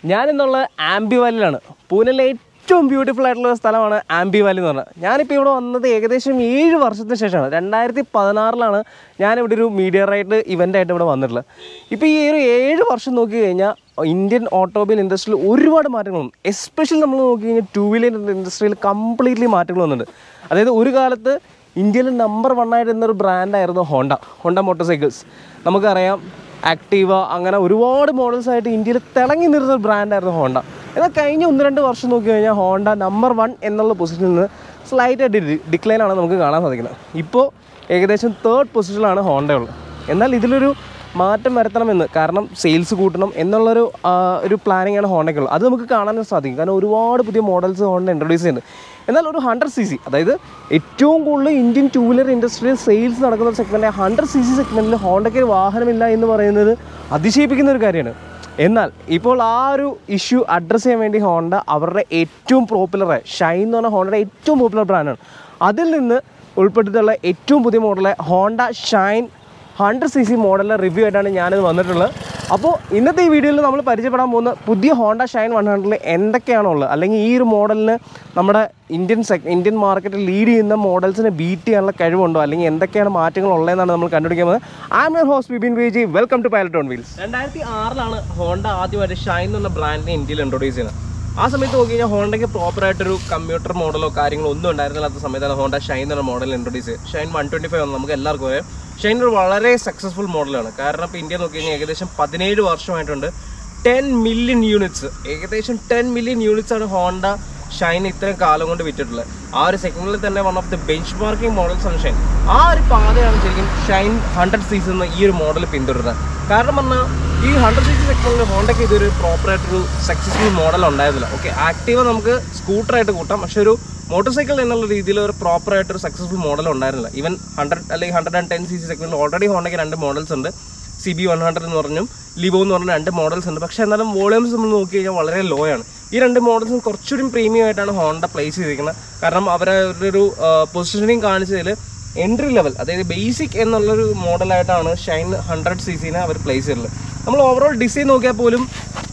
ഞാനിന്നുള്ള ആംബി വാലിയിലാണ് പൂനെയിലെ ഏറ്റവും ബ്യൂട്ടിഫുൾ ആയിട്ടുള്ള ഒരു സ്ഥലമാണ് ആംബി വാലി എന്ന് പറഞ്ഞത് ഞാനിപ്പോൾ ഇവിടെ വന്നത് ഏകദേശം ഏഴ് വർഷത്തിന് ശേഷമാണ് രണ്ടായിരത്തി പതിനാറിലാണ് ഞാനിവിടെ ഒരു മീഡിയ റൈറ്റ് ഇവൻ്റ് ആയിട്ട് ഇവിടെ വന്നിട്ടുള്ളത് ഇപ്പോൾ ഈ ഒരു ഏഴ് വർഷം നോക്കി കഴിഞ്ഞാൽ ഇന്ത്യൻ ഓട്ടോമൊബൈൽ ഇൻഡസ്ട്രിയിൽ ഒരുപാട് മാറ്റങ്ങൾ വന്നു എസ്പെഷ്യലി നമ്മൾ നോക്കി കഴിഞ്ഞാൽ ടൂ വീലർ ഇൻഡസ്ട്രിയിൽ കംപ്ലീറ്റ്ലി മാറ്റങ്ങൾ വന്നിട്ടുണ്ട് അതായത് ഒരു കാലത്ത് ഇന്ത്യയിൽ നമ്പർ വൺ ആയിരുന്ന ഒരു ബ്രാൻഡായിരുന്നു ഹോണ്ട ഹോണ്ട മോട്ടോർ സൈക്കിൾസ് നമുക്കറിയാം ആക്റ്റീവ അങ്ങനെ ഒരുപാട് മോഡൽസ് ആയിട്ട് ഇന്ത്യയിൽ തിളങ്ങി നിന്നിരുന്ന ഒരു ബ്രാൻഡായിരുന്നു ഹോണ്ട എന്നാൽ കഴിഞ്ഞ ഒന്ന് രണ്ട് വർഷം നോക്കി കഴിഞ്ഞാൽ ഹോണ്ട നമ്പർ വൺ എന്നുള്ള പൊസിഷനിൽ നിന്ന് സ്ലൈറ്റ് ആയിട്ട് ഡിക്ലൈനാണ് നമുക്ക് കാണാൻ സാധിക്കുന്നത് ഇപ്പോൾ ഏകദേശം തേർഡ് പൊസിഷനിലാണ് ഹോണ്ട ഉള്ളത് എന്നാൽ ഇതിലൊരു മാറ്റം വരുത്തണമെന്ന് കാരണം സെയിൽസ് കൂട്ടണം എന്നുള്ളൊരു ആ, ഒരു പ്ലാനിങ് ആണ് ഹോണ്ടയ്ക്കുള്ളത് അത് നമുക്ക് കാണാൻ സാധിക്കും കാരണം ഒരുപാട് പുതിയ മോഡൽസ് ഹോണ്ട ഇൻട്രൊഡ്യൂസ് ചെയ്യുന്നുണ്ട് എന്നാൽ ഒരു ഹൺഡ്രഡ് സി സി അതായത് ഏറ്റവും കൂടുതൽ ഇന്ത്യൻ ടൂ വീലർ ഇൻഡസ്ട്രിയിൽ സെയിൽസ് നടക്കുന്ന ഒരു സെഗ്മെൻറ്റ് ഹൺഡ്രഡ് സി സി സെഗ്മെൻറ്റിൽ ഹോണ്ടയ്ക്ക് ഒരു വാഹനമില്ല എന്ന് പറയുന്നത് അതിശയിപ്പിക്കുന്ന ഒരു കാര്യമാണ് എന്നാൽ ഇപ്പോൾ ആ ഒരു ഇഷ്യൂ അഡ്രസ്സ് ചെയ്യാൻ വേണ്ടി ഹോണ്ട അവരുടെ ഏറ്റവും പോപ്പുലറായ ഷൈൻ എന്ന് പറഞ്ഞ ഹോണ്ടയുടെ ഏറ്റവും പോപ്പുലർ ബ്രാൻഡാണ് അതിൽ നിന്ന് ഉൾപ്പെട്ടിട്ടുള്ള ഏറ്റവും പുതിയ മോഡലെ Honda Shine hundred C C മോഡലിലെ റിവ്യൂ ആയിട്ടാണ് ഞാനിത് വന്നിട്ടുള്ളത് അപ്പോൾ ഇന്നത്തെ ഈ വീഡിയോയിൽ നമ്മൾ പരിചയപ്പെടാൻ പോകുന്ന പുതിയ ഹോണ്ട ഷൈൻ വൺ ഹൺഡ്രഡിൽ എന്തൊക്കെയാണോ ഉള്ളത് അല്ലെങ്കിൽ ഈ ഒരു മോഡലിന് നമ്മുടെ ഇന്ത്യൻ സെക് ഇന്ത്യൻ മാർക്കറ്റിൽ ലീഡ് ചെയ്യുന്ന മോഡൽസിനെ ബീറ്റ് ചെയ്യാനുള്ള കഴിവുണ്ടോ അല്ലെങ്കിൽ എന്തൊക്കെയാണ് മാറ്റങ്ങൾ ഉള്ളതെന്നാണ് നമ്മൾ കണ്ടുപിടിക്കാൻ പോകുന്നത് I'm your host Bibin Viji welcome to Pilot on Wheels രണ്ടായിരത്തി ആറിലാണ് ഹോണ്ട ആദ്യമായിട്ട് ഷൈൻ എന്ന ബ്രാൻഡിനെ ഇന്ത്യയിൽ ഇൻട്രൊഡ്യൂസ് ചെയ്യുന്നത് ആ സമയത്ത് നോക്കി കഴിഞ്ഞാൽ ഹോണ്ടയ്ക്ക് പ്രോപ്പറായിട്ടൊരു കമ്പ്യൂട്ടർ മോഡലോ കാര്യങ്ങളോ ഒന്നും ഉണ്ടായിരുന്നില്ലാത്ത സമയത്താണ് ഹോണ്ട ഷൈൻ എന്ന മോഡൽ ഇൻട്രൊഡ്യൂസ് ചെയ്തത് ഷൈൻ വൺ ട്വൻറ്റി ഫൈവ് നമുക്ക് എല്ലാവർക്കും അറിയാം ഷൈൻ ഒരു വളരെ സക്സസ്ഫുൾ മോഡലാണ് കാരണം ഇപ്പോൾ ഇന്ത്യ നോക്കി കഴിഞ്ഞാൽ ഏകദേശം പതിനേഴ് വർഷമായിട്ടുണ്ട് ടെൻ മില്യൺ യൂണിറ്റ്സ് ഏകദേശം ടെൻ മില്യൺ യൂണിറ്റ്സ് ആണ് ഹോണ്ട ഷൈൻ ഇത്രയും കാലം കൊണ്ട് വിറ്റിട്ടുള്ളത് ആ ഒരു സെഗ്മെന്റിൽ തന്നെ one of the benchmarking models ആണ് ഷൈൻ ആ ഒരു പാതയാണ് ശരിക്കും ഷൈൻ ഹൺഡ്രഡ് സീസ് എന്ന ഈ ഒരു മോഡൽ പിന്തുടരുന്നത് കാരണം പറഞ്ഞാൽ ഈ ഹൺഡ്രഡ് സീസി സെഗ്മെന്റിൽ ഹോണ്ടയ്ക്ക് ഇതൊരു പ്രോപ്പറായിട്ടൊരു സക്സസ്ഫുൾ മോഡൽ ഉണ്ടായിരുന്നില്ല ഓക്കെ ആക്റ്റീവ നമുക്ക് സ്കൂട്ടറായിട്ട് കൂട്ടാം പക്ഷെ ഒരു മോട്ടോർ സൈക്കിൾ എന്നുള്ള രീതിയിൽ ഒരു പ്രോപ്പറായിട്ടൊരു സക്സസ്ഫുൾ മോഡൽ ഉണ്ടായിരുന്നില്ല ഈവൻ ഹൺഡ്രഡ് അല്ലെങ്കിൽ hundred and ten C C സെഗ്മെന്റിൽ ഓൾറെഡി ഹോണ്ടയ്ക്ക് രണ്ട് മോഡൽസ് ഉണ്ട് സി ബി വൺ ഹൺഡ്രഡ് എന്ന് പറഞ്ഞും ലിവോ എന്ന് പറഞ്ഞ രണ്ട് മോഡൽസ് ഉണ്ട് പക്ഷേ എന്നാലും വോളിയംസ് നമ്മൾ നോക്കി കഴിഞ്ഞാൽ വളരെ ലോ ആണ് ഈ രണ്ട് മോഡൽസും കുറച്ചുകൂടി പ്രീമിയം ആയിട്ടാണ് ഹോണ്ട പ്ലേസ് ചെയ്തിരിക്കുന്നത് കാരണം അവരവരുടെ ഒരു പൊസിഷനിങ് കാണിച്ചതിൽ എൻട്രി ലെവൽ അതായത് ബേസിക് എന്നുള്ളൊരു മോഡലായിട്ടാണ് ഷൈൻ ഹൺഡ്രഡ് സി സിനെ അവർ പ്ലേസ് ചെയ്തിട്ടുള്ളത് നമ്മൾ ഓവറോൾ ഡിസൈൻ നോക്കിയാൽ പോലും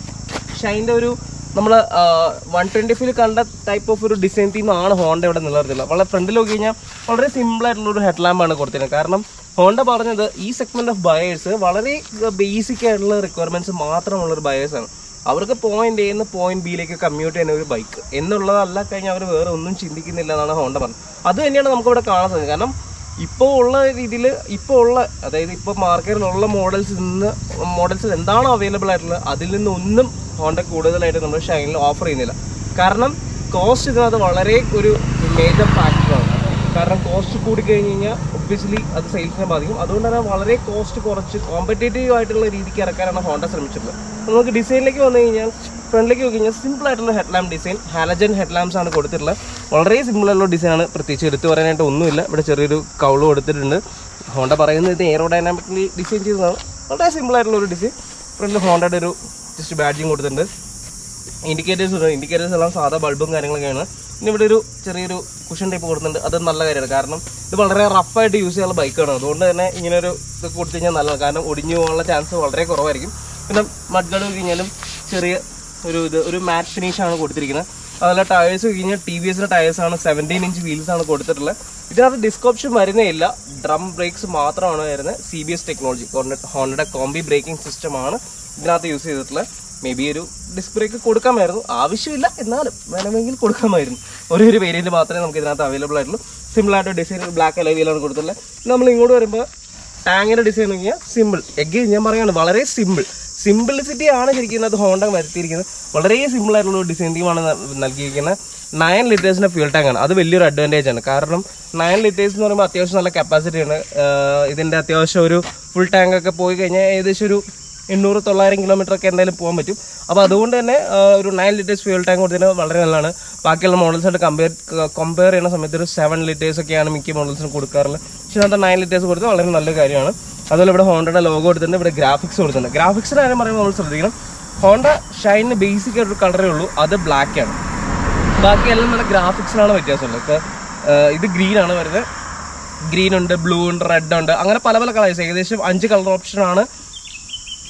ഷൈൻ്റെ ഒരു നമ്മൾ വൺ ട്വൻറ്റി ഫൈവ് കണ്ട ടൈപ്പ് ഓഫ് ഒരു ഡിസൈൻ തീം ആണ് ഹോണ്ട ഇവിടെ നിലനിർത്തില്ല വളരെ ഫ്രണ്ടിൽ നോക്കി കഴിഞ്ഞാൽ വളരെ സിമ്പിൾ ആയിട്ടുള്ള ഒരു ഹെഡ് ലാമ്പാണ് കൊടുത്തിരുന്നത് കാരണം ഹോണ്ട പറഞ്ഞത് ഈ സെഗ്മെന്റ് ഓഫ് ബയേഴ്സ് വളരെ ബേസിക് ആയിട്ടുള്ള റിക്വയർമെന്റ്സ് മാത്രമുള്ള ഒരു ബയേഴ്സ് ആണ് അവർക്ക് പോയിന്റ് എ നിന്ന് പോയിന്റ് ബിയിലേക്ക് കമ്മ്യൂട്ട് ചെയ്യുന്ന ഒരു ബൈക്ക് എന്നുള്ളതല്ല കഴിഞ്ഞാൽ അവർ വേറെ ഒന്നും ചിന്തിക്കുന്നില്ല എന്നാണ് ഹോണ്ട പറഞ്ഞത് അത് തന്നെയാണ് നമുക്ക് ഇവിടെ കാണാൻ സാധിക്കുന്നത് കാരണം ഇപ്പോൾ ഉള്ള രീതിയിൽ ഇപ്പോൾ ഉള്ള അതായത് ഇപ്പോൾ മാർക്കറ്റിലുള്ള മോഡൽസ് നിന്ന് മോഡൽസ് എന്താണോ അവൈലബിൾ ആയിട്ടുള്ളത് അതിൽ നിന്നൊന്നും ഹോണ്ട കൂടുതലായിട്ട് നമ്മൾ ഷൈനിൽ ഓഫർ ചെയ്യുന്നില്ല കാരണം കോസ്റ്റ് ഇതിനകത്ത് വളരെ ഒരു മേജർ ഫാക്ടറാണ് കാരണം കോസ്റ്റ് കൂടി കഴിഞ്ഞ് കഴിഞ്ഞാൽ ഒബ്വിയസ്ലി അത് സെയിൽസിനെ ബാധിക്കും അതുകൊണ്ട് തന്നെ വളരെ കോസ്റ്റ് കുറച്ച് കോമ്പറ്റേറ്റീവ് ആയിട്ടുള്ള രീതിക്ക് ഇറക്കാനാണ് ഹോണ്ട ശ്രമിച്ചിട്ടുള്ളത് അപ്പോൾ നമുക്ക് ഡിസൈനിലേക്ക് വന്നു കഴിഞ്ഞാൽ ഫ്രണ്ടിലേക്ക് നോക്കി കഴിഞ്ഞാൽ സിമ്പിൾ ആയിട്ടുള്ള head lamp design halogen head lamps ആണ് കൊടുത്തിട്ടുള്ളത് വളരെ സിമ്പിൾ ആയിട്ടുള്ള ഡിസൈനാണ് പ്രത്യേകിച്ച് എടുത്തു പറയാനായിട്ട് ഒന്നുമില്ല ഇവിടെ ചെറിയൊരു കൗള് കൊടുത്തിട്ടുണ്ട് ഹോണ്ട പറയുന്നത് ഇത് എയറോഡൈനാമിക്കലി ഡിസൈൻ ചെയ്തതാണ് വളരെ സിമ്പിൾ ആയിട്ടുള്ള ഒരു ഡിസൈൻ ഫ്രണ്ടിൽ ഹോണ്ടയുടെ ഒരു ജസ്റ്റ് ബാഡ്ജിങ് കൊടുത്തിട്ടുണ്ട് ഇൻഡിക്കേറ്റേഴ്സ് ഉണ്ട് ഇൻഡിക്കേറ്റേഴ്സ് എല്ലാം സാധാ ബൾബും കാര്യങ്ങളൊക്കെയാണ് പിന്നെ ഇവിടെ ഒരു ചെറിയൊരു കുഷൻ ടൈപ്പ് കൊടുക്കുന്നുണ്ട് അത് നല്ല കാര്യമാണ് കാരണം ഇത് വളരെ റഫായിട്ട് യൂസ് ചെയ്യാനുള്ള ബൈക്കാണ് അതുകൊണ്ട് തന്നെ ഇങ്ങനെ ഒരു ഇത് കൊടുത്തു കഴിഞ്ഞാൽ നല്ലതാണ് കാരണം ഒടിഞ്ഞു പോകാനുള്ള ചാൻസ് വളരെ കുറവായിരിക്കും പിന്നെ മഡ് ഗാർഡ് കഴിഞ്ഞാലും ചെറിയ ഒരു ഇത് ഒരു മാറ്റ് ഫിനിഷ് ആണ് കൊടുത്തിരിക്കുന്നത് അതുപോലെ ടയേഴ്സ് കഴിഞ്ഞാൽ ടി വി എസിന്റെ ടയേഴ്സ് ആണ് സെവൻറ്റീൻ ഇഞ്ച് വീൽസ് ആണ് കൊടുത്തിട്ടുള്ളത് ഇതിനകത്ത് ഡിസ്ക് ഓപ്ഷൻ വരുന്നേ ഇല്ല ഡ്രം ബ്രേക്സ് മാത്രമാണ് വരുന്നത് സി ബി എസ് ടെക്നോളജി ഹോണ്ടയുടെ കോംബി ബ്രേക്കിംഗ് സിസ്റ്റം ആണ് ഇതിനകത്ത് യൂസ് ചെയ്തിട്ടുള്ളത് മേ ബി ഒരു ഡിസ്ക് ബ്രേക്ക് കൊടുക്കാമായിരുന്നു ആവശ്യമില്ല എന്നാലും വേണമെങ്കിൽ കൊടുക്കാമായിരുന്നു ഒരേ ഒരു വേരിയന്റ് മാത്രമേ നമുക്ക് ഇതിനകത്ത് അവൈലബിൾ ആയിട്ടുള്ളൂ സിമ്പിൾ ആയിട്ട് ഡിസൈൻ ബ്ലാക്ക് അലവിയിലാണ് കൊടുത്തിട്ടുള്ളത് നമ്മൾ ഇങ്ങോട്ട് വരുമ്പോൾ ടാങ്ങിന്റെ ഡിസൈൻ നോക്കിയാൽ സിമ്പിൾ എഗ് ഞാൻ പറയാണ് വളരെ സിമ്പിൾ സിംപിളിസിറ്റി ആണ് ശരിക്കും ഇതിനകത്ത് ഹോണ്ട വരുത്തിയിരിക്കുന്നത് വളരെ സിമ്പിൾ ആയിട്ടുള്ള ഒരു ഡിസൈൻ തീമാണ് നൽകിയിരിക്കുന്നത് നയൻ ലിറ്റേഴ്സിന്റെ ഫ്യൂൾ ടാങ്ക് ആണ് അത് വലിയൊരു അഡ്വാൻറ്റേജ് ആണ് കാരണം നയൻ ലിറ്റേഴ്സ് എന്ന് പറയുമ്പോൾ അത്യാവശ്യം നല്ല കപ്പാസിറ്റി ആണ് ആഹ് ഇതിന്റെ അത്യാവശ്യം ഒരു ഫുൾ ടാങ്ക് ഒക്കെ പോയി കഴിഞ്ഞാൽ ഏകദേശം ഒരു എണ്ണൂറ് തൊള്ളായിരം കിലോമീറ്റർ ഒക്കെ എന്തായാലും പോകാൻ പറ്റും അപ്പോൾ അതുകൊണ്ട് തന്നെ ആ, ഒരു നയൻ ലിറ്റേഴ്സ് ഫ്യൂൽ ടാങ്ക് കൊടുത്തതിന് വളരെ നല്ലതാണ് ബാക്കിയുള്ള മോഡൽസായിട്ട് കമ്പയർ കമ്പയർ ചെയ്യുന്ന സമയത്ത് ഒരു സെവൻ ലിറ്റേഴ്സ് ഒക്കെയാണ് മിക്ക മോഡൽസിന് കൊടുക്കാറുള്ളത് പക്ഷേ ഇതിനകത്ത് നയൻ ലിറ്റേഴ്സ് കൊടുത്തത് വളരെ നല്ല കാര്യമാണ് അതുപോലെ ഇവിടെ ഹോണ്ടയുടെ ലോഗോ കൊടുത്തിട്ടുണ്ട് ഇവിടെ ഗ്രാഫിക്സ് കൊടുത്തിട്ടുണ്ട് ഗ്രാഫിക്സിന്റെ കാര്യം പറയുമ്പോൾ നമ്മൾ ശ്രദ്ധിക്കണം ഹോണ്ട ഷൈനിന് ബേസിക് ആയിട്ടൊരു കളറേ ഉള്ളൂ അത് ബ്ലാക്ക് ആണ് ബാക്കി എല്ലാം നല്ല ഗ്രാഫിക്സിനാണ് വ്യത്യാസമുള്ളത് ഇപ്പോൾ ഇത് ഗ്രീൻ ആണ് വരുന്നത് ഗ്രീൻ ഉണ്ട് ബ്ലൂ ഉണ്ട് റെഡ് ഉണ്ട് അങ്ങനെ പല പല കളേഴ്സ് ഏകദേശം അഞ്ച് കളർ ഓപ്ഷൻ ആണ്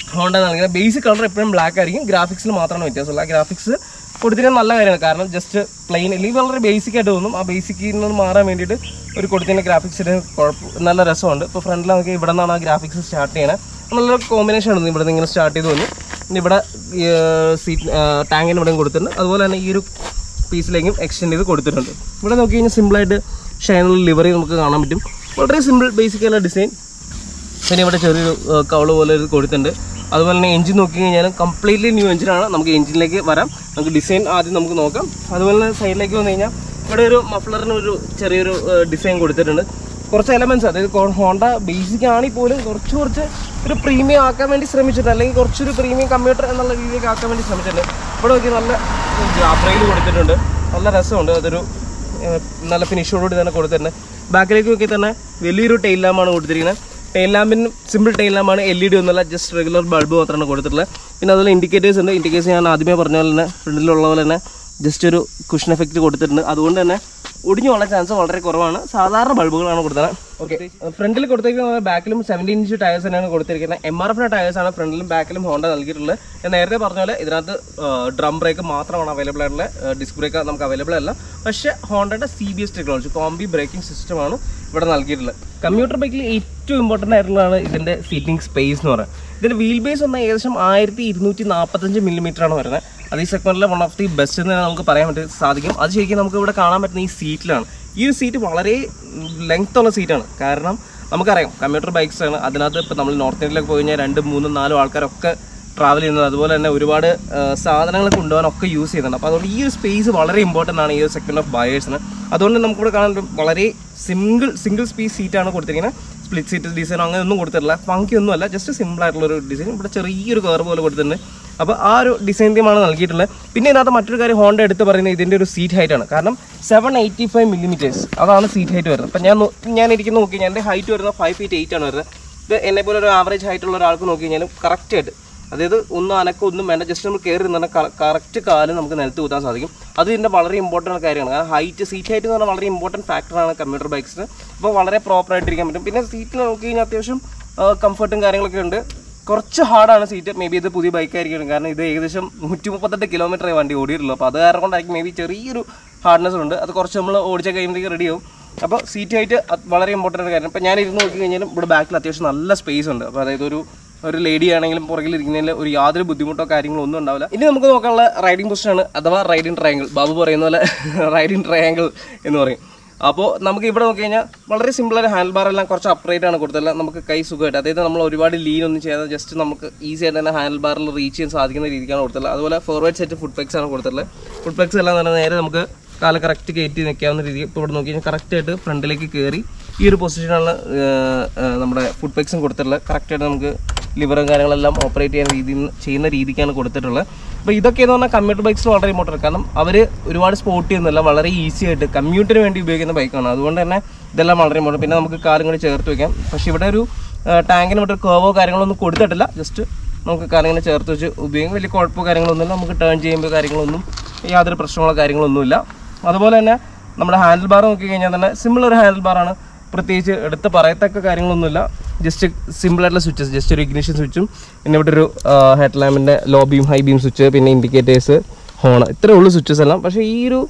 ഹോണ്ട നൽകുന്ന ബേസിക് കളർ എപ്പോഴും ബ്ലാക്ക് ആയിരിക്കും ഗ്രാഫിക്സിൽ മാത്രമാണ് വ്യത്യാസമുള്ള ഗ്രാഫിക്സ് കൊടുത്തിട്ട് നല്ല കാര്യമാണ് കാരണം ജസ്റ്റ് പ്ലെയിൻ അല്ലെങ്കിൽ വളരെ ബേസിക് ആയിട്ട് തോന്നും ആ ബേസിക്കിൽ നിന്ന് മാറാൻ വേണ്ടിയിട്ട് ഒരു കൊടുത്തിൻ്റെ ഗ്രാഫിക്സിന് കുഴപ്പം നല്ല രസമുണ്ട് ഇപ്പോൾ ഫ്രണ്ടിൽ നമുക്ക് ഇവിടെ നിന്നാണ് ആ ഗ്രാഫിക്സ് സ്റ്റാർട്ട് ചെയ്യണത് നല്ലൊരു കോമ്പിനേഷൻ ആണ് ഇവിടെ നിന്ന് ഇങ്ങനെ സ്റ്റാർട്ട് ചെയ്ത് വന്നു പിന്നെ ഇവിടെ സീറ്റ് ടാങ്കിന് ഇവിടെയും കൊടുത്തിട്ടുണ്ട് അതുപോലെ തന്നെ ഈ ഒരു പീസിലേക്കും എക്സ്റ്റെൻഡ് ചെയ്ത് കൊടുത്തിട്ടുണ്ട് ഇവിടെ നോക്കി കഴിഞ്ഞാൽ സിമ്പിളായിട്ട് ഷൈനുള്ള ലിവറി നമുക്ക് കാണാൻ പറ്റും വളരെ സിമ്പിൾ ബേസിക് ആയിട്ടുള്ള ഡിസൈൻ പിന്നെ ഇവിടെ ചെറിയൊരു കവള് പോലെ ഒരു കൊടുത്തിട്ടുണ്ട് അതുപോലെ തന്നെ എഞ്ചിൻ നോക്കി കഴിഞ്ഞാലും കംപ്ലീറ്റ്ലി ന്യൂ എഞ്ചിനാണ് നമുക്ക് എഞ്ചിനിലേക്ക് വരാം നമുക്ക് ഡിസൈൻ ആദ്യം നമുക്ക് നോക്കാം അതുപോലെ തന്നെ സൈഡിലേക്ക് വന്നു കഴിഞ്ഞാൽ ഇവിടെ ഒരു മഫ്ലറിന് ഒരു ചെറിയൊരു ഡിസൈൻ കൊടുത്തിട്ടുണ്ട് കുറച്ച് എലമെന്റ്സ് അതായത് കൊ- ഹോണ്ട ബേസിക് ആണെങ്കിൽ പോലും കുറച്ച് കുറച്ച് ഒരു പ്രീമിയം ആക്കാൻ വേണ്ടി ശ്രമിച്ചിട്ടുണ്ട് അല്ലെങ്കിൽ കുറച്ചൊരു പ്രീമിയം കമ്പ്യൂട്ടർ എന്നുള്ള രീതിയിലേക്ക് ആക്കാൻ വേണ്ടി ശ്രമിച്ചിട്ടുണ്ട് ഇവിടെ നോക്കി നല്ല ജാബ്രയിൽ കൊടുത്തിട്ടുണ്ട് നല്ല രസമുണ്ട് അതൊരു ഏഹ് നല്ല ഫിനിഷോടുകൂടി തന്നെ കൊടുത്തിട്ടുണ്ട് ബാക്കിലേക്ക് നോക്കി തന്നെ വലിയൊരു ടെയിൽ ലാമ്പാണ് കൊടുത്തിരിക്കുന്നത് ടെയിൽ ലാമ്പിന് സിമ്പിൾ ടെയിൽ ലാമ്പാണ് എൽ ഇ ഡി ഒന്നുമല്ല ജസ്റ്റ് റെഗുലർ ബൾബ് മാത്രമാണ് കൊടുത്തിട്ടുള്ളത് പിന്നെ അതുപോലെ ഇൻഡിക്കേറ്റേഴ്സ് ഉണ്ട് ഇൻഡിക്കേറ്റേഴ്സ് ഞാൻ ആദ്യമേ പറഞ്ഞ പോലെ തന്നെ ഫ്രണ്ടിലുള്ള പോലെ തന്നെ ജസ്റ്റ് ഒരു കുഷൻ എഫക്റ്റ് കൊടുത്തിട്ടുണ്ട് അതുകൊണ്ട് തന്നെ ഒടിഞ്ഞു പോകാൻ ചാൻസ് വളരെ കുറവാണ് സാധാരണ ബൾബുകളാണ് കൊടുത്തത് ഓക്കെ ഫ്രണ്ടിൽ കൊടുത്തിരിക്കുന്ന ബാക്കിലും സെവൻറ്റീൻ ഇഞ്ച് ടയേഴ്സ് തന്നെയാണ് കൊടുത്തിരിക്കുന്നത് എം ആർ എഫിന്റെ ടയേഴ്സ് ആണ് ഫ്രണ്ടിലും ബാക്കിലും ഹോണ്ട നൽകിയിട്ടുള്ളത് ഞാൻ നേരത്തെ പറഞ്ഞ പോലെ ഇതിനകത്ത് ഡ്രം ബ്രേക്ക് മാത്രമാണ് അവൈലബിൾ ആയിട്ടുള്ള ഡിസ്ക് ബ്രേക്ക് നമുക്ക് അവൈലബിൾ അല്ല പക്ഷേ ഹോണ്ടയുടെ C B S technology combi braking സിസ്റ്റമാണ് ഇവിടെ നൽകിയിട്ടുള്ളത് കമ്പ്യൂട്ടർ ബൈക്കിൽ ഏറ്റവും ഇമ്പോർട്ടൻ്റ് ആയിട്ടുള്ളതാണ് ഇതിന്റെ സീറ്റിംഗ് സ്പേസ് എന്ന് പറയുന്നത് ഇതിന്റെ വീൽ ബേസ് വന്നാൽ ഏകദേശം ആയിരത്തി ഇരുന്നൂറ്റി നാൽപ്പത്തഞ്ച് മില്ലിമീറ്റർ ആണ് വരുന്നത് അത് ഈ സെഗ്മെന്റിലെ വൺ ഓഫ് ദി ബെസ്റ്റ് എന്ന് തന്നെ നമുക്ക് പറയാൻ പറ്റും സാധിക്കും അത് ശരിക്കും നമുക്ക് ഇവിടെ കാണാൻ പറ്റുന്ന ഈ സീറ്റിലാണ് ഈ ഒരു സീറ്റ് വളരെ ലെങ്ത് ഉള്ള സീറ്റാണ് കാരണം നമുക്കറിയാം കമ്പ്യൂട്ടർ ബൈക്സ് ആണ് അതിനകത്ത് ഇപ്പോൾ നമ്മൾ നോർത്ത് ഇന്ത്യയിലൊക്കെ പോയി കഴിഞ്ഞാൽ രണ്ടും മൂന്നും നാലും ആൾക്കാരൊക്കെ ട്രാവൽ ചെയ്യുന്നത് അതുപോലെ തന്നെ ഒരുപാട് ആ, സാധനങ്ങൾ കൊണ്ടുപോകാനൊക്കെ യൂസ് ചെയ്യുന്നുണ്ട് അപ്പോൾ അതുകൊണ്ട് ഈ ഒരു സ്പേസ് വളരെ ഇമ്പോർട്ടൻ്റ് ആണ് ഈ ഒരു സെഗ്മെന്റ് ഓഫ് ബയേഴ്സിന് അതുകൊണ്ട് നമുക്കിവിടെ കാണാൻ പറ്റും വളരെ സിംഗിൾ സിംഗിൾ സ്പീസ് സീറ്റാണ് കൊടുത്തിരിക്കുന്നത് സ്പ്ലിറ്റ് സീറ്റ് ഡിസൈൻ അങ്ങനെ ഒന്നും കൊടുത്തിട്ടില്ല ഫങ്കി ഒന്നും അല്ല ജസ്റ്റ് സിമ്പിൾ ആയിട്ടുള്ള ഒരു ഡിസൈൻ ഇവിടെ ചെറിയൊരു കവർ പോലെ കൊടുത്തിട്ടുണ്ട് അപ്പോൾ ആ ഒരു ഡിസൈൻ തീമാണ് നൽകിയിട്ടുള്ളത് പിന്നെ ഇതിനകത്ത് മറ്റൊരു കാര്യം ഹോണ്ട എടുത്ത് പറയുന്നത് ഇതിൻ്റെ ഒരു സീറ്റ് ഹൈറ്റ് ആണ് കാരണം സെവൻ എയ്റ്റി ഫൈവ് മില്ലിമീറ്റേഴ്സ് അതാണ് സീറ്റ് ഹൈറ്റ് വരുന്നത് അപ്പം ഞാൻ നോ- ഞാൻ ഇരിക്കുന്ന നോക്കി കഴിഞ്ഞാൽ എൻ്റെ ഹൈറ്റ് വരുന്നത് ഫൈവ് ഫീറ്റ് എയ്റ്റ് ആണ് വരുന്നത് ഇത് എന്നെ പോലെ ഒരു ആവറേജ് ഹൈറ്റ് ഉള്ള ഒരാൾക്ക് നോക്കി കഴിഞ്ഞാലും കറക്റ്റ് ആയിട്ട് അതായത് ഒന്നും അനക്കം ഒന്നും വേണ്ട ജസ്റ്റ് നമ്മൾ കയറി നിന്നാൽ കറക്റ്റ് കാല് നമുക്ക് നിലത്ത് കൂത്താൻ സാധിക്കും അത് ഇതിൻ്റെ വളരെ ഇമ്പോർട്ടൻറ്റ് കാര്യമാണ് കാരണം ഹൈറ്റ് സീറ്റ് ഹൈറ്റ് എന്ന് പറഞ്ഞാൽ വളരെ ഇമ്പോർട്ടൻറ്റ് ഫാക്ടറാണ് കമ്പ്യൂട്ടർ ബൈക്സിന് അപ്പോൾ വളരെ പ്രോപ്പറായിട്ട് ഇരിക്കാൻ പറ്റും പിന്നെ സീറ്റിൽ നോക്കി കഴിഞ്ഞാൽ അത്യാവശ്യം കംഫർട്ടും കാര്യങ്ങളൊക്കെ ഉണ്ട് കുറച്ച് ഹാർഡാണ് സീറ്റ് മേ ബി ഇത് പുതിയ ബൈക്ക് ആയിരിക്കും കാരണം ഇത് ഏകദേശം നൂറ്റി മുപ്പത്തെട്ട് കിലോമീറ്റർ വണ്ടി ഓടിയിട്ടുള്ളൂ അപ്പോൾ അത് കാരണം കൊണ്ടായിരിക്കും മേ ബി ചെറിയൊരു ഹാർഡ്നെസ് ഉണ്ട് അത് കുറച്ച് നമ്മൾ ഓടിച്ച കഴിയുമ്പോഴത്തേക്ക് റെഡി ആവും അപ്പോൾ സീറ്റ് ഹൈറ്റ് വളരെ ഇമ്പോർട്ടൻ്റ് കാര്യം ഇപ്പോൾ ഞാൻ ഇരുന്ന് നോക്കി കഴിഞ്ഞാലും ഇവിടെ ബാക്കിൽ അത്യാവശ്യം നല്ല സ്പേസ് ഉണ്ട് അപ്പോൾ അതായത് ഒരു ഒരു ലേഡി ആണെങ്കിലും പുറകിൽ ഇരിക്കുന്നതിൽ ഒരു യാതൊരു ബുദ്ധിമുട്ടോ കാര്യങ്ങളോ ഒന്നും ഉണ്ടാവില്ല ഇനി നമുക്ക് നോക്കാനുള്ള റൈഡിംഗ് പൊസിഷനാണ് അഥവാ റൈഡിംഗ് ട്രയാങ്കിൾ ബാബു പറയുന്ന പോലെ റൈഡിംഗ് ട്രയാങ്കിൾ എന്ന് പറയും അപ്പോൾ നമുക്ക് ഇവിടെ നോക്കി കഴിഞ്ഞാൽ വളരെ സിമ്പിളായ ഹാൻഡിൽ ബാർ എല്ലാം കുറച്ച് അപ്ഗ്രേഡ് ആണ് കൊടുത്തത് നമുക്ക് കൈ സുഖമായിട്ട് അതായത് നമ്മൾ ഒരുപാട് ലീൻ ഒന്നും ചെയ്യാതെ ജസ്റ്റ് നമുക്ക് ഈസി ആയിട്ട് തന്നെ ഹാൻഡിൽ ബാറിൽ റീച്ച് ചെയ്യാൻ സാധിക്കുന്ന രീതിക്കാണ് കൊടുത്തത് അതുപോലെ ഫോർവേഡ് സെറ്റ് ഫുഡ് പ്ലെക്സ് ആണ് കൊടുത്തിട്ടുള്ളത് ഫുഡ് പ്ലെക്സ് എല്ലാം തന്നെ നേരെ നമുക്ക് കാല് കറക്റ്റ് കയറ്റി നിൽക്കാവുന്ന രീതിയിൽ ഇപ്പോൾ ഇവിടെ നോക്കി കഴിഞ്ഞാൽ കറക്റ്റായിട്ട് ഫ്രണ്ടിലേക്ക് കയറി ഈ ഒരു പൊസിഷനാണ് നമ്മുടെ ഫുഡ് പ്ലെക്സും കൊടുത്തിട്ടുള്ളത് കറക്റ്റായിട്ട് നമുക്ക് ലിവറും കാര്യങ്ങളെല്ലാം ഓപ്പറേറ്റ് ചെയ്യാൻ രീതി ചെയ്യുന്ന രീതിക്കാണ് കൊടുത്തിട്ടുള്ളത് അപ്പോൾ ഇതൊക്കെ എന്ന് പറഞ്ഞാൽ കമ്മ്യൂട്ടർ ബൈക്സിൽ വളരെ ഇമ്പോർട്ടൻ്റ് കാരണം അവർ ഒരുപാട് സ്പോട്ട് ചെയ്യുന്നില്ല വളരെ ഈസി ആയിട്ട് കമ്മ്യൂട്ടിന് വേണ്ടി ഉപയോഗിക്കുന്ന ബൈക്കാണ് അതുകൊണ്ട് തന്നെ ഇതെല്ലാം വളരെ ഇമ്പോർട്ടൻ്റ് പിന്നെ നമുക്ക് കാലും കൂടി ചേർത്ത് വെക്കാം പക്ഷേ ഇവിടെ ഒരു ടാങ്കിന് മറ്റൊരു കേവോ കാര്യങ്ങളോ ഒന്നും കൊടുത്തിട്ടില്ല ജസ്റ്റ് നമുക്ക് കാലിങ്ങനെ ചേർത്ത് വെച്ച് ഉപയോഗിക്കും വലിയ കുഴപ്പമോ കാര്യങ്ങളൊന്നുമില്ല നമുക്ക് ടേൺ ചെയ്യുമ്പോൾ കാര്യങ്ങളൊന്നും യാതൊരു പ്രശ്നങ്ങളോ കാര്യങ്ങളൊന്നുമില്ല അതുപോലെ തന്നെ നമ്മുടെ ഹാൻഡിൽ ബാർ നോക്കി കഴിഞ്ഞാൽ തന്നെ സിമ്പിൾ ഒരു ഹാൻഡിൽ ബാറാണ് പ്രത്യേകിച്ച് എടുത്ത് പറയത്തക്ക കാര്യങ്ങളൊന്നുമില്ല ജസ്റ്റ് സിമ്പിൾ ആയിട്ടുള്ള സ്വിച്ചസ് ജസ്റ്റ് ഒരു ഇഗ്നിഷൻ സ്വിച്ചും പിന്നെ ഇവിടെ ഒരു ഹെഡ് ലാമ്പിൻ്റെ low beam high beam switch പിന്നെ ഇൻഡിക്കേറ്റേഴ്സ് ഹോൺ ഇത്രേ ഉള്ളൂ സ്വിച്ചസ് എല്ലാം പക്ഷേ ഈ ഒരു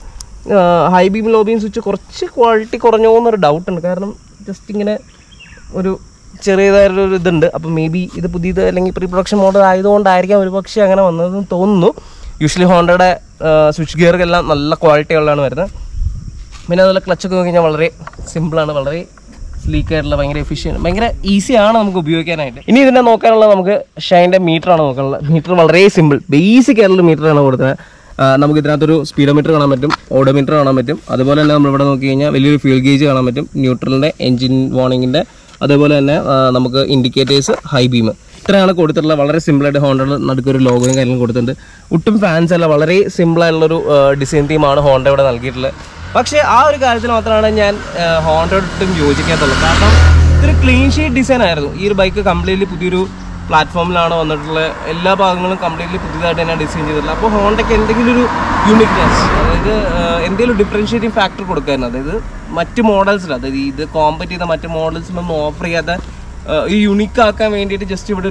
high beam low beam switch കുറച്ച് ക്വാളിറ്റി കുറഞ്ഞോ എന്നൊരു ഡൗട്ട് ഉണ്ട് കാരണം ജസ്റ്റ് ഇങ്ങനെ ഒരു ചെറിയതായൊരു ഇതുണ്ട് അപ്പോൾ മേ ബി ഇത് പുതിയത് അല്ലെങ്കിൽ പ്രീ പ്രൊഡക്ഷൻ മോഡൽ ആയതുകൊണ്ടായിരിക്കാം ഒരു പക്ഷേ അങ്ങനെ വന്നതെന്ന് തോന്നുന്നു യൂഷ്വലി ഹോണ്ടയുടെ സ്വിച്ച് ഗിയറുകളെല്ലാം നല്ല ക്വാളിറ്റി ഉള്ളതാണ് വരുന്നത് പിന്നെ അതുപോലെ ക്ലച്ചൊക്കെ നോക്കി കഴിഞ്ഞാൽ വളരെ സിമ്പിളാണ് വളരെ സ്ലീക്ക് ആയിട്ടുള്ള ഭയങ്കര എഫിഷ്യൻറ്റ് ഭയങ്കര ഈസിയാണ് നമുക്ക് ഉപയോഗിക്കാനായിട്ട് ഇനി ഇതിനെ നോക്കാനുള്ളത് നമുക്ക് ഷൈൻ്റെ മീറ്ററാണ് നോക്കാനുള്ളത് മീറ്റർ വളരെ സിമ്പിൾ ബേസിക് ആയിട്ടുള്ള മീറ്ററാണ് കൊടുത്തത് ആ, നമുക്ക് ഇതിനകത്തൊരു സ്പീഡോമീറ്റർ കാണാൻ പറ്റും ഓഡോമീറ്റർ കാണാൻ പറ്റും അതുപോലെ തന്നെ നമ്മളിവിടെ നോക്കി കഴിഞ്ഞാൽ വലിയൊരു ഫ്യൂൽ ഗേജ് കാണാൻ പറ്റും ന്യൂട്രലിൻ്റെ എഞ്ചിൻ വാർണിങ്ങിൻ്റെ അതേപോലെ തന്നെ ആ, നമുക്ക് ഇൻഡിക്കേറ്റേഴ്സ് ഹൈ ബീം ഇത്രയാണ് കൊടുത്തിട്ടുള്ള വളരെ സിമ്പിളായിട്ട് ഹോണ്ടയുടെ നടുക്കൊരു ലോഗോയും കാര്യങ്ങളും കൊടുത്തിട്ടുണ്ട് ഒട്ടും ഫാൻസ് അല്ല വളരെ സിമ്പിളായിട്ടുള്ളൊരു ഡിസൈൻ തീമാണ് ഹോണ്ട ഇവിടെ നൽകിയിട്ടുള്ളത് പക്ഷേ ആ ഒരു കാര്യത്തിൽ മാത്രമാണ് ഞാൻ ഹോണ്ടയോട് ഒട്ടും യോജിക്കാത്തുള്ളൂ കാരണം ഇതൊരു ക്ലീൻ ഷീറ്റ് ഡിസൈൻ ആയിരുന്നു ഈ ഒരു ബൈക്ക് കംപ്ലീറ്റ്ലി പുതിയൊരു പ്ലാറ്റ്ഫോമിലാണ് വന്നിട്ടുള്ളത് എല്ലാ ഭാഗങ്ങളും കംപ്ലീറ്റ്ലി പുതിയതായിട്ട് തന്നെ ഡിസൈൻ ചെയ്തിട്ടുള്ളത് അപ്പോൾ ഹോണ്ടയ്ക്ക് എന്തെങ്കിലും ഒരു യൂണിക്നെസ് അതായത് ആഹ്, എന്തെങ്കിലും ഡിഫറൻഷിയേറ്റിംഗ് ഫാക്ടർ കൊടുക്കായിരുന്നു അതായത് മറ്റ് മോഡൽസിൽ അതായത് ഇത് കോമ്പറ്റ് ചെയ്ത മറ്റ് മോഡൽസിലൊന്നും ഓഫർ ചെയ്യാത്ത ആഹ്, ഈ യുണീക്ക് ആക്കാൻ വേണ്ടിയിട്ട് ജസ്റ്റ് ഇവിടെ ഒരു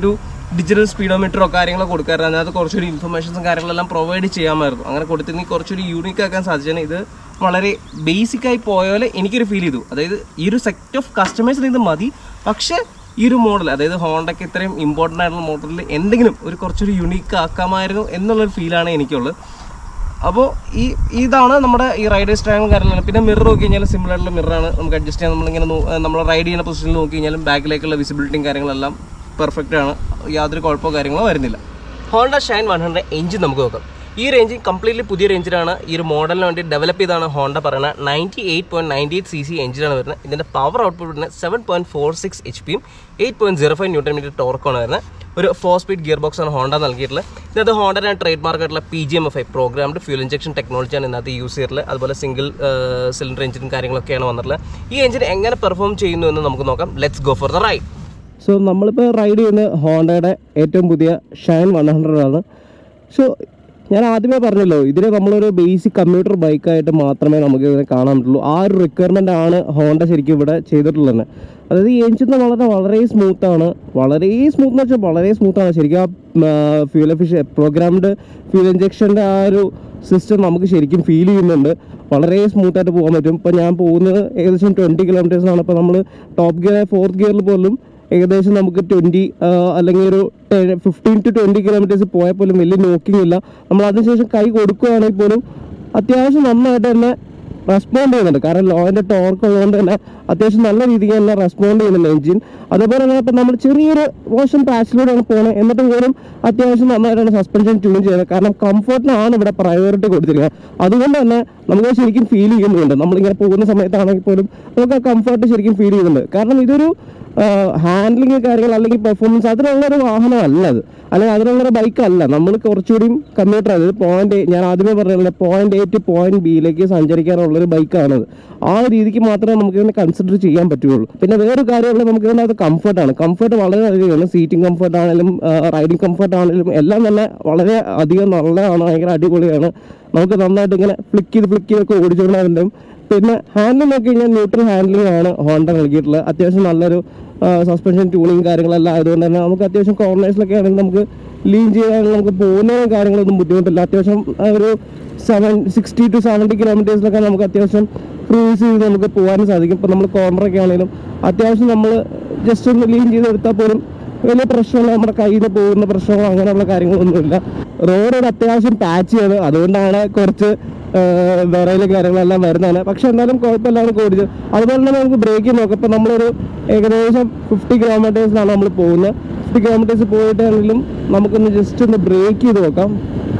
ഡിജിറ്റൽ സ്പീഡോമീറ്ററോ കാര്യങ്ങളോ കൊടുക്കാറുണ്ട് അതിനകത്ത് കുറച്ചൊരു ഇൻഫർമേഷൻസും കാര്യങ്ങളെല്ലാം പ്രൊവൈഡ് ചെയ്യാമായിരുന്നു അങ്ങനെ കൊടുത്തിരുന്നെങ്കിൽ കുറച്ചൊരു യൂണിക് ആക്കാൻ സാധിച്ചാൽ ഇത് വളരെ ബേസിക് ആയി പോയ പോലെ എനിക്കൊരു ഫീൽ ചെയ്തു അതായത് ഈ ഒരു സെറ്റ് ഓഫ് കസ്റ്റമേഴ്സിന് ഇത് മതി പക്ഷേ ഈ ഒരു മോഡൽ അതായത് ഹോണ്ടയ്ക്ക് ഇത്രയും ഇമ്പോർട്ടൻ്റ് ആയിട്ടുള്ള മോഡലിൽ എന്തെങ്കിലും ഒരു കുറച്ചൊരു യുണീക്ക് ആക്കാമായിരുന്നു എന്നുള്ളൊരു ഫീലാണ് എനിക്കുള്ളത് അപ്പോൾ ഈ ഇതാണ് നമ്മുടെ ഈ റൈഡേഴ്സ് ട്രയാങ്കിൾ കാര്യങ്ങൾ പിന്നെ മിറർ നോക്കി കഴിഞ്ഞാൽ സിമ്പിൾ ആയിട്ടുള്ള മിററാണ് നമുക്ക് അഡ്ജസ്റ്റ് ചെയ്യാൻ നമ്മളിങ്ങനെ നോ- നമ്മൾ റൈഡ് ചെയ്യുന്ന പൊസിഷനിൽ നോക്കി കഴിഞ്ഞാലും ബാക്കിലേക്കുള്ള വിസിബിലിറ്റിയും കാര്യങ്ങളെല്ലാം പെർഫെക്റ്റ് ആണ് യാതൊരു കുഴപ്പമോ കാര്യങ്ങളോ വരുന്നില്ല Honda Shine one hundred engine നമുക്ക് നോക്കാം ഈ റേഞ്ച് കംപ്ലീറ്റ്ലി പുതിയ റേഞ്ചിലാണ് ഈ ഒരു മോഡലിന് വേണ്ടി ഡെവലപ്പ് ചെയ്താണ് ഹോണ്ട പറയുന്നത് ninety eight point ninety eight C C എഞ്ചിനാണ് വരുന്നത് ഇതിൻ്റെ പവർ ഔട്ട്പുട്ട് വരുന്നത് seven point four six H പിയും eight point zero five newton metre ടോർക്കാണ് വരുന്നത് ഒരു ഫോർ സ്പീഡ് ഗിയർ ബോക്സ് ആണ് ഹോണ്ട നൽകിയിട്ടുള്ളത് ഇതിനകത്ത് ഹോണ്ടയുടെ ട്രേഡ് മാർക്ക് ആയിട്ടുള്ള P G M F I programmed fuel injection ടെക്നോളജിയാണ് ഇതിനകത്ത് യൂസ് ചെയ്തിട്ടുള്ളത് അതുപോലെ സിംഗിൾ സിലിണ്ടർ എഞ്ചിനും കാര്യങ്ങളൊക്കെയാണ് വന്നിട്ടുള്ളത് ഈ എഞ്ചിൻ എങ്ങനെ പെർഫോം ചെയ്യുന്നു എന്ന് നമുക്ക് നോക്കാം let's go for the ride so നമ്മളിപ്പോൾ റൈഡ് ചെയ്യുന്ന ഹോണ്ടയുടെ ഏറ്റവും പുതിയ ഷൈൻ വൺ ഹൺഡ്രഡ് ആണ് സോ ഞാൻ ആദ്യമേ പറഞ്ഞല്ലോ ഇതിനെ നമ്മളൊരു ബേസിക് കമ്പ്യൂട്ടർ ബൈക്കായിട്ട് മാത്രമേ നമുക്ക് ഇതിനെ കാണാൻ പറ്റുള്ളൂ ആ ഒരു റിക്വയർമെൻ്റ് ആണ് ഹോണ്ട ശരിക്കും ഇവിടെ ചെയ്തിട്ടുള്ളത് തന്നെ അതായത് ഈ എഞ്ചിൻ വളരെ വളരെ സ്മൂത്താണ് വളരെ സ്മൂത്ത് എന്ന് വെച്ചാൽ വളരെ സ്മൂത്താണ് ശരിക്കും ആ ഫ്യൂൽ എഫിഷ്യ പ്രോഗ്രാംഡ് ഫ്യൂൽ ഇഞ്ചക്ഷൻ്റെ ആ ഒരു സിസ്റ്റം നമുക്ക് ശരിക്കും ഫീൽ ചെയ്യുന്നുണ്ട് വളരെ സ്മൂത്തായിട്ട് പോകാൻ പറ്റും ഇപ്പോൾ ഞാൻ പോകുന്നത് ഏകദേശം ട്വൻറ്റി കിലോമീറ്റേഴ്സാണ് ഇപ്പോൾ നമ്മൾ ടോപ്പ് ഗിയർ ഫോർത്ത് ഗിയറിൽ പോലും ഏകദേശം നമുക്ക് ട്വൻറ്റി അല്ലെങ്കിൽ ഒരു ഫിഫ്റ്റീൻ ടു ട്വൻറ്റി കിലോമീറ്റേഴ്സ് പോയാൽ പോലും വലിയ നോക്കിംഗ് ഇല്ല നമ്മൾ അതിനുശേഷം കൈ കൊടുക്കുകയാണെങ്കിൽ പോലും അത്യാവശ്യം നന്നായിട്ട് തന്നെ റെസ്പോണ്ട് ചെയ്യുന്നുണ്ട് കാരണം ലോൻ്റെ ടോർക്ക് ഉള്ളതുകൊണ്ട് തന്നെ അത്യാവശ്യം നല്ല രീതിക്ക് തന്നെ റെസ്പോണ്ട് ചെയ്യുന്നുണ്ട് എഞ്ചിൻ അതേപോലെ തന്നെ ഇപ്പം നമ്മൾ ചെറിയൊരു മോശം പാച്ചിലൂടെയാണ് പോകുന്നത് എന്നിട്ട് പോലും അത്യാവശ്യം നന്നായിട്ടാണ് സസ്പെൻഷൻ ട്യൂൺ ചെയ്യുന്നത് കാരണം കംഫർട്ടിനാണ് ഇവിടെ പ്രയോറിറ്റി കൊടുത്തിരിക്കുന്നത് അതുകൊണ്ട് തന്നെ നമുക്ക് ശരിക്കും ഫീൽ ചെയ്യുന്നുണ്ട് നമ്മളിങ്ങനെ പോകുന്ന സമയത്താണെങ്കിൽ പോലും നമുക്ക് ആ കംഫർട്ട് ശരിക്കും ഫീൽ ചെയ്യുന്നുണ്ട് കാരണം ഇതൊരു ഹാൻഡ്ലിങ് കാര്യങ്ങൾ അല്ലെങ്കിൽ പെർഫോമൻസ് അതിനുള്ളൊരു വാഹനമല്ല അത് അല്ലെങ്കിൽ അതിനുള്ളൊരു ബൈക്കല്ല നമ്മൾ കുറച്ചുകൂടി കമ്പ്യൂട്ടർ അതായത് പോയിന്റ് ഞാൻ ആദ്യമേ പറഞ്ഞില്ല പോയിന്റ് എ ടു പോയിന്റ് ബിയിലേക്ക് സഞ്ചരിക്കാനുള്ളൊരു ബൈക്കാണത് ആ ഒരു രീതിക്ക് മാത്രമേ നമുക്ക് ഇതിനെ കൺസിഡർ ചെയ്യാൻ പറ്റുള്ളൂ പിന്നെ വേറൊരു കാര്യമുള്ളത് നമുക്ക് ഇതിനകത്ത് കംഫർട്ടാണ് കംഫർട്ട് വളരെ അധികമാണ് സീറ്റിംഗ് കംഫർട്ട് ആണെങ്കിലും റൈഡിങ് കംഫർട്ട് ആണെങ്കിലും എല്ലാം തന്നെ വളരെ അധികം നല്ലതാണ് ഭയങ്കര അടിപൊളിയാണ് നമുക്ക് നന്നായിട്ട് ഇങ്ങനെ ഫ്ലിക്ക് ചെയ്ത് ഫ്ലിക്ക് ചെയ്തൊക്കെ ഓടിച്ചുകൊണ്ട് അതിൻ്റെ പിന്നെ ഹാൻഡിൽ നോക്കി കഴിഞ്ഞാൽ ന്യൂട്രൽ ഹാൻഡിലിംഗ് ആണ് ഹോണ്ട നൽകിയിട്ടുള്ളത് അത്യാവശ്യം നല്ലൊരു സസ്പെൻഷൻ ട്യൂണിങ് കാര്യങ്ങളെല്ലാം ആയതുകൊണ്ട് തന്നെ നമുക്ക് അത്യാവശ്യം കോർണേഴ്സിലൊക്കെ ആണെങ്കിൽ നമുക്ക് ലീൻ ചെയ്യാനുള്ള നമുക്ക് പോകുന്നതിനും കാര്യങ്ങളൊന്നും ബുദ്ധിമുട്ടില്ല അത്യാവശ്യം ആ, ഒരു സെവൻ സിക്സ്റ്റി ടു സെവൻറ്റി കിലോമീറ്റേഴ്സിലൊക്കെ നമുക്ക് അത്യാവശ്യം ക്രൂസ് ചെയ്ത് നമുക്ക് പോകാനും സാധിക്കും ഇപ്പം നമ്മൾ കോർണറൊക്കെ ആണെങ്കിലും അത്യാവശ്യം നമ്മൾ ജസ്റ്റ് ഒന്ന് ലീൻ ചെയ്ത് എടുത്താൽ പോലും വലിയ പ്രശ്നങ്ങൾ നമ്മുടെ കയ്യിൽ നിന്ന് പോകുന്ന പ്രശ്നങ്ങളോ അങ്ങനെയുള്ള കാര്യങ്ങളൊന്നുമില്ല റോഡ് ഒരു അത്യാവശ്യം പാച്ച് ചെയ്ത് അതുകൊണ്ടാണ് കുറച്ച് വിറയിലും കാര്യങ്ങളെല്ലാം വരുന്നതാണ് പക്ഷെ എന്നാലും കുഴപ്പമില്ലാതെ ഓടിച്ചു അതുപോലെ തന്നെ നമുക്ക് ബ്രേക്ക് നോക്കാം ഇപ്പം നമ്മളൊരു ഏകദേശം ഫിഫ്റ്റി കിലോമീറ്റേഴ്സിലാണ് നമ്മൾ പോകുന്നത് ഫിഫ്റ്റി കിലോമീറ്റേഴ്സ് പോയിട്ടാണെങ്കിലും നമുക്കൊന്ന് ജസ്റ്റ് ഒന്ന് ബ്രേക്ക് ചെയ്ത് നോക്കാം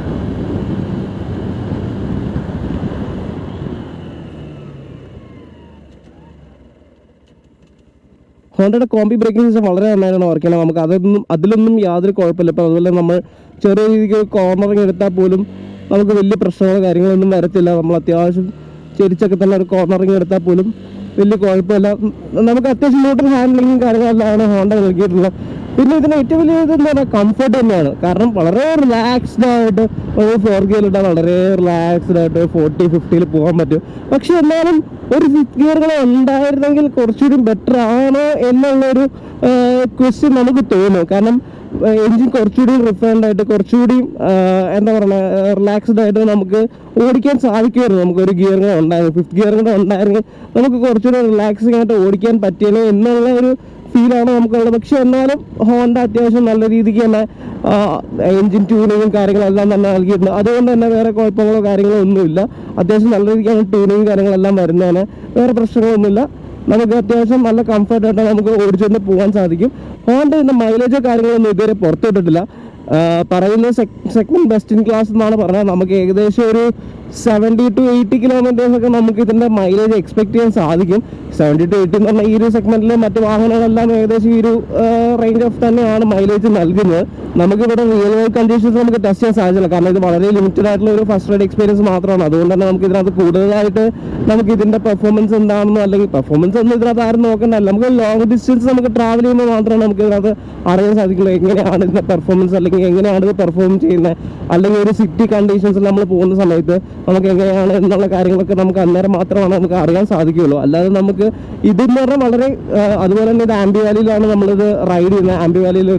ഹോണ്ടയുടെ കോമ്പി ബ്രേക്കിംഗ് സിസ്റ്റം വളരെ നന്നായിട്ടാണ് വർക്ക് ചെയ്യുന്നത് നമുക്ക് അതൊന്നും അതിലൊന്നും യാതൊരു കുഴപ്പമില്ല ഇപ്പോൾ അതുപോലെ നമ്മൾ ചെറിയ രീതിക്ക് കോർണറിങ് എടുത്താൽ പോലും നമുക്ക് വലിയ പ്രശ്നങ്ങളോ കാര്യങ്ങളൊന്നും വരത്തില്ല നമ്മൾ അത്യാവശ്യം ചെരിച്ചൊക്കെ തന്നെ ഒരു കോർണറിങ് എടുത്താൽ പോലും വലിയ കുഴപ്പമില്ല ഉം, നമുക്ക് അത്യാവശ്യം ന്യൂട്രൽ ഹാൻഡ്ലിങ്ങും കാര്യങ്ങളെല്ലാം ഹോണ്ട നൽകിയിട്ടുള്ളത് പിന്നെ ഇതിന് ഏറ്റവും വലിയ ഇതെന്ന് പറഞ്ഞാൽ കംഫർട്ട് തന്നെയാണ് കാരണം വളരെ റിലാക്സ്ഡ് ആയിട്ട് ഒരു ഫോർ ഗിയറിലിട്ടാൽ വളരെ റിലാക്സ്ഡ് ആയിട്ട് ഫോർട്ടി ഫിഫ്റ്റിയിൽ പോകാൻ പറ്റും പക്ഷെ എന്നാലും ഒരു ഫിഫ്റ്റ് ഗിയറുകൾ ഉണ്ടായിരുന്നെങ്കിൽ കുറച്ചുകൂടി ബെറ്റർ ആണോ എന്നുള്ളൊരു ക്വസ്റ്റ്യൻ നമുക്ക് തോന്നും കാരണം എഞ്ചിൻ കുറച്ചുകൂടി റിഫൈൻഡ് ആയിട്ട് കുറച്ചുകൂടി ആ, എന്താ പറയുക റിലാക്സ്ഡ് ആയിട്ട് നമുക്ക് ഓടിക്കാൻ സാധിക്കുമായിരുന്നു നമുക്ക് ഒരു ഗിയർ കൂടെ ഉണ്ടായിരുന്നു ഫിഫ്റ്റ് ഗിയർ കൂടെ ഉണ്ടായിരുന്നെങ്കിൽ നമുക്ക് കുറച്ചുകൂടി റിലാക്സിങ് ആയിട്ട് ഓടിക്കാൻ പറ്റിയല്ലോ എന്നുള്ള ഒരു ഫീലാണ് നമുക്കുള്ളത് പക്ഷെ എന്നാലും ഹോണ്ട അത്യാവശ്യം നല്ല രീതിക്ക് തന്നെ എഞ്ചിൻ ട്യൂണിങ്ങും കാര്യങ്ങളെല്ലാം തന്നെ നൽകിയിട്ടുണ്ട് അതുകൊണ്ട് തന്നെ വേറെ കുഴപ്പങ്ങളോ കാര്യങ്ങളോ ഒന്നുമില്ല അത്യാവശ്യം നല്ല രീതിക്കാണ് ട്യൂണിങ്ങും കാര്യങ്ങളെല്ലാം വരുന്നതാണ് വേറെ പ്രശ്നങ്ങളൊന്നുമില്ല നമുക്ക് അത്യാവശ്യം നല്ല കംഫർട്ടായിട്ട് നമുക്ക് ഓടിച്ചുകൊണ്ട് പോകാൻ സാധിക്കും ഹോണ്ട ഇന്ന് മൈലേജോ കാര്യങ്ങളൊന്നും ഇതുവരെ പുറത്തുവിട്ടിട്ടില്ല ആ, പറയുന്ന സെഗ്മെന്റ് ബെസ്റ്റ് ഇൻ ക്ലാസ് എന്നാണ് പറഞ്ഞത് നമുക്ക് ഏകദേശം ഒരു സെവൻറ്റി ടു എയ്റ്റി കിലോമീറ്റേഴ്സ് ഒക്കെ നമുക്ക് ഇതിന്റെ മൈലേജ് എക്സ്പെക്ട് ചെയ്യാൻ സാധിക്കും സെവൻറ്റി ടു എയ്റ്റി എന്ന് പറഞ്ഞാൽ ഈ ഒരു സെഗ്മെന്റിലെ മറ്റ് വാഹനങ്ങളെല്ലാം ഏകദേശം ഈ ഒരു റേഞ്ച് ഓഫ് തന്നെയാണ് മൈലേജ് നൽകുന്നത് നമുക്ക് ഇവിടെ റിയൽ വേൾഡ് കണ്ടീഷൻസ് നമുക്ക് ടെസ്റ്റ് ചെയ്യാൻ സാധിച്ചില്ല കാരണം ഇത് വളരെ ലിമിറ്റഡ് ആയിട്ടുള്ള ഒരു ഫസ്റ്റ് റൈഡ് എക്സ്പീരിയൻസ് മാത്രമാണ് അതുകൊണ്ട് തന്നെ നമുക്ക് ഇതിനകത്ത് കൂടുതലായിട്ട് നമുക്ക് ഇതിന്റെ പെർഫോമൻസ് എന്താണെന്നോ അല്ലെങ്കിൽ പെർഫോമൻസ് ഒന്നും ഇതിനകത്ത് ആരും നോക്കണ്ടല്ല നമുക്ക് ലോങ് ഡിസ്റ്റൻസ് നമുക്ക് ട്രാവൽ ചെയ്യുമ്പോൾ മാത്രമേ നമുക്ക് ഇതിനകത്ത് അറിയാൻ സാധിക്കുള്ളൂ എങ്ങനെയാണ് ഇതിന്റെ പെർഫോമൻസ് അല്ലെങ്കിൽ എങ്ങനെയാണ് ഇത് പെർഫോം ചെയ്യുന്നത് അല്ലെങ്കിൽ ഒരു സിറ്റി കണ്ടീഷൻസിൽ നമ്മൾ പോകുന്ന സമയത്ത് നമുക്ക് എങ്ങനെയാണ് എന്നുള്ള കാര്യങ്ങളൊക്കെ നമുക്ക് അന്നേരം മാത്രമാണ് നമുക്ക് അറിയാൻ സാധിക്കുകയുള്ളൂ അല്ലാതെ നമുക്ക് ഇതെന്ന് പറഞ്ഞാൽ വളരെ ആ, അതുപോലെ തന്നെ ഇത് ആംബി വാലിയിലാണ് നമ്മളിത് റൈഡ് ചെയ്യുന്നത് ആംബി വാലിയിൽ ഒരു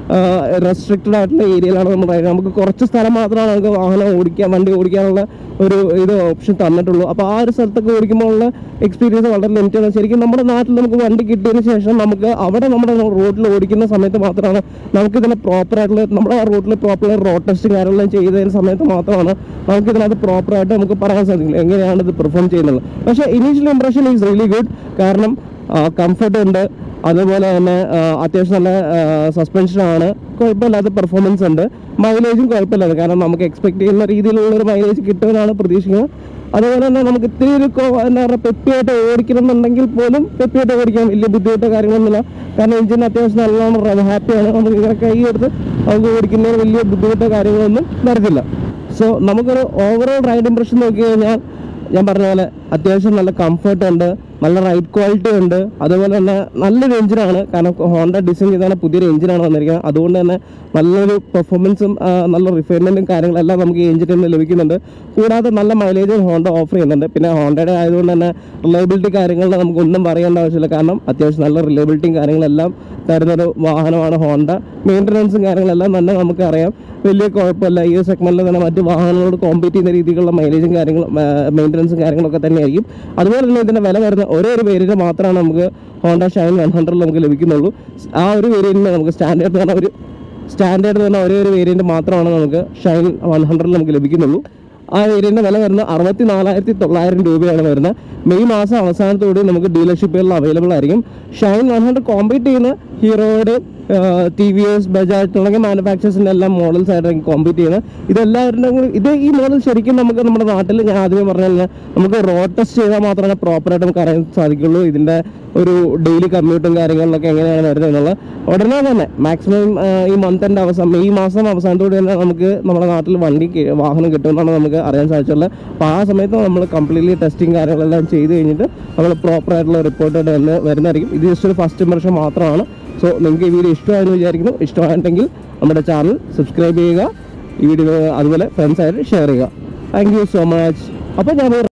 റെസ്ട്രിക്റ്റഡ് ആയിട്ടുള്ള ഏരിയയിലാണ് നമ്മൾ റൈഡ് നമുക്ക് കുറച്ച് സ്ഥലം മാത്രമാണ് നമുക്ക് വാഹനം ഓടിക്കാൻ വണ്ടി ഓടിക്കാനുള്ള ഒരു ഇത് ഓപ്ഷൻ തന്നിട്ടുള്ളൂ അപ്പോൾ ആ ഒരു സ്ഥലത്തൊക്കെ ഓടിക്കുമ്പോൾ ഉള്ള എക്സ്പീരിയൻസ് വളരെ ലിമിറ്റഡ് ആണ് ശരിക്കും നമ്മുടെ നാട്ടിൽ നമുക്ക് വണ്ടി കിട്ടിയതിന് ശേഷം നമുക്ക് അവിടെ നമ്മുടെ റോഡിൽ ഓടിക്കുന്ന സമയത്ത് മാത്രമാണ് നമുക്ക് ഇതിനെ പ്രോപ്പർ ആയിട്ടുള്ള നമ്മുടെ ആ റോഡിൽ പ്രോപ്പർ റോഡ് ടെസ്റ്റും കാര്യങ്ങളെല്ലാം ചെയ്തതിന് സമയത്ത് മാത്രമാണ് നമുക്ക് ഇതിനകത്ത് പ്രോപ്പറായിട്ട് നമുക്ക് പറയാൻ സാധിക്കില്ല എങ്ങനെയാണ് ഇത് പെർഫോം ചെയ്യുന്നത് പക്ഷേ initial impression is really good കാരണം കംഫർട്ട് ഉണ്ട് അതുപോലെ തന്നെ ആ, അത്യാവശ്യം നല്ല സസ്പെൻഷനാണ് കുഴപ്പമില്ലാത്ത പെർഫോമൻസ് ഉണ്ട് മൈലേജും കുഴപ്പമില്ലാതെ കാരണം നമുക്ക് എക്സ്പെക്ട് ചെയ്യുന്ന രീതിയിലുള്ള ഒരു മൈലേജ് കിട്ടുമെന്നാണ് പ്രതീക്ഷിക്കുന്നത് അതുപോലെ തന്നെ നമുക്ക് ഇത്തിരി ഒരു കോ- എന്താ പറയുക പെപ്പിയായിട്ട് ഓടിക്കണം എന്നുണ്ടെങ്കിൽ പോലും പെപ്പിയായിട്ട് ഓടിക്കാം വലിയ ബുദ്ധിമുട്ടോ കാര്യങ്ങളൊന്നുമില്ല കാരണം എഞ്ചിൻ അത്യാവശ്യം നല്ലോണം ഹാപ്പിയാണ് നമുക്ക് ഇങ്ങനെ കൈ എടുത്ത് നമുക്ക് ഓടിക്കുന്നതിന് വലിയ ബുദ്ധിമുട്ടോ കാര്യങ്ങളൊന്നും വരത്തില്ല സോ നമുക്കൊരു ഓവറോൾ റൈഡ് ഇംപ്രഷൻ നോക്കി കഴിഞ്ഞാൽ ഞാൻ പറഞ്ഞ പോലെ അത്യാവശ്യം നല്ല കംഫർട്ട് ഉണ്ട് നല്ല റൈഡ് ക്വാളിറ്റി ഉണ്ട് അതുപോലെ തന്നെ നല്ലൊരു എഞ്ചിനാണ് കാരണം ഹോണ്ട ഡിസൈൻ ചെയ്താണ് പുതിയൊരു എഞ്ചിനാണ് വന്നിരിക്കുന്നത് അതുകൊണ്ട് തന്നെ നല്ലൊരു പെർഫോമൻസും നല്ല റിഫൈൻമെൻറ്റും കാര്യങ്ങളെല്ലാം നമുക്ക് ഈ എഞ്ചിനിൽ നിന്ന് ലഭിക്കുന്നുണ്ട് കൂടാതെ നല്ല മൈലേജും ഹോണ്ട ഓഫർ ചെയ്യുന്നുണ്ട് പിന്നെ ഹോണ്ടയുടെ ആയതുകൊണ്ട് തന്നെ റിലയബിലിറ്റി കാര്യങ്ങളിൽ നമുക്കൊന്നും പറയേണ്ട ആവശ്യമില്ല കാരണം അത്യാവശ്യം നല്ല റിലയബിലിറ്റിയും കാര്യങ്ങളെല്ലാം തരുന്നൊരു വാഹനമാണ് ഹോണ്ട മെയിൻ്റനൻസും കാര്യങ്ങളെല്ലാം തന്നെ നമുക്കറിയാം വലിയ കുഴപ്പമില്ല ഈ സെഗ്മെന്റിൽ തന്നെ മറ്റ് വാഹനങ്ങളോട് കോമ്പീറ്റ് ചെയ്യുന്ന രീതിയിലുള്ള മൈലേജും കാര്യങ്ങളും മെയിൻ്റനൻസും കാര്യങ്ങളൊക്കെ തന്നെയായിരിക്കും അതുപോലെ തന്നെ ഇതിൻ്റെ വില വരുന്ന ഒരേ ഒരു വേരിയൻറ്റ് മാത്രമാണ് നമുക്ക് ഹോണ്ട ഷൈൻ വൺ ഹൺഡ്രഡിൽ നമുക്ക് ലഭിക്കുന്നുള്ളൂ ആ ഒരു വേരിയൻറ്റിന് നമുക്ക് സ്റ്റാൻഡേർഡ് എന്ന് പറഞ്ഞ ഒരു സ്റ്റാൻഡേർഡ് തന്നെ ഒരേ ഒരു വേരിയൻറ്റ് മാത്രമാണ് നമുക്ക് ഷൈൻ വൺ ഹൺഡ്രഡിൽ നമുക്ക് ലഭിക്കുന്നുള്ളൂ ആ വേരിയൻ്റെ വില വരുന്നത് അറുപത്തി നാലായിരത്തി തൊള്ളായിരം രൂപയാണ് വരുന്നത് മെയ് മാസം അവസാനത്തോടെ നമുക്ക് ഡീലർഷിപ്പുകളിൽ അവൈലബിൾ ആയിരിക്കും ഷൈൻ വൺ ഹൺഡ്രഡ് കോമ്പീറ്റ് ചെയ്യുന്ന ഹീറോയുടെ ടി വി എസ് ബജാജ് തുടങ്ങിയ മാനുഫാക്ചേഴ്സിൻ്റെ എല്ലാം മോഡൽസ് ആയിട്ടാണ് കോമ്പീറ്റ് ചെയ്യുന്നത് ഇതെല്ലാവരുടെ കൂടി ഇത് ഈ മോഡൽ ശരിക്കും നമുക്ക് നമ്മുടെ നാട്ടിൽ ഞാൻ ആദ്യമേ പറഞ്ഞ പോലെ നമുക്ക് റോഡ് ടെസ്റ്റ് ചെയ്താൽ മാത്രമേ പ്രോപ്പറായിട്ട് നമുക്ക് അറിയാൻ സാധിക്കുള്ളൂ ഇതിൻ്റെ ഒരു ഡെയിലി കമ്മ്യൂട്ടും കാര്യങ്ങളിലൊക്കെ എങ്ങനെയാണ് വരുന്നത് എന്നുള്ളത് ഉടനെ തന്നെ മാക്സിമം ഈ മന്തിൻ്റെ അവസാനം മെയ് മാസം അവസാനത്തോടെ തന്നെ നമുക്ക് നമ്മുടെ നാട്ടിൽ വണ്ടി കി- വാഹനം കിട്ടുമെന്നാണ് നമുക്ക് അറിയാൻ സാധിച്ചുള്ളത് അപ്പോൾ ആ സമയത്ത് നമ്മൾ കംപ്ലീറ്റ്ലി ടെസ്റ്റിംഗ് കാര്യങ്ങളെല്ലാം ചെയ്ത് കഴിഞ്ഞിട്ട് നമ്മൾ പ്രോപ്പറായിട്ടുള്ള റിപ്പോർട്ട് വന്ന് വരുന്നതായിരിക്കും ഇത് ജസ്റ്റ് ഒരു ഫസ്റ്റ് ഇംപ്രഷൻ മാത്രമാണ് സോ നിങ്ങൾക്ക് ഈ വീഡിയോ ഇഷ്ടമായെന്ന് വിചാരിക്കുന്നു ഇഷ്ടമായിട്ടുണ്ടെങ്കിൽ നമ്മുടെ ചാനൽ സബ്സ്ക്രൈബ് ചെയ്യുക ഈ വീഡിയോ അതുപോലെ ഫ്രണ്ട്സായിട്ട് ഷെയർ ചെയ്യുക താങ്ക് യു സോ മച്ച് അപ്പോൾ ഞാൻ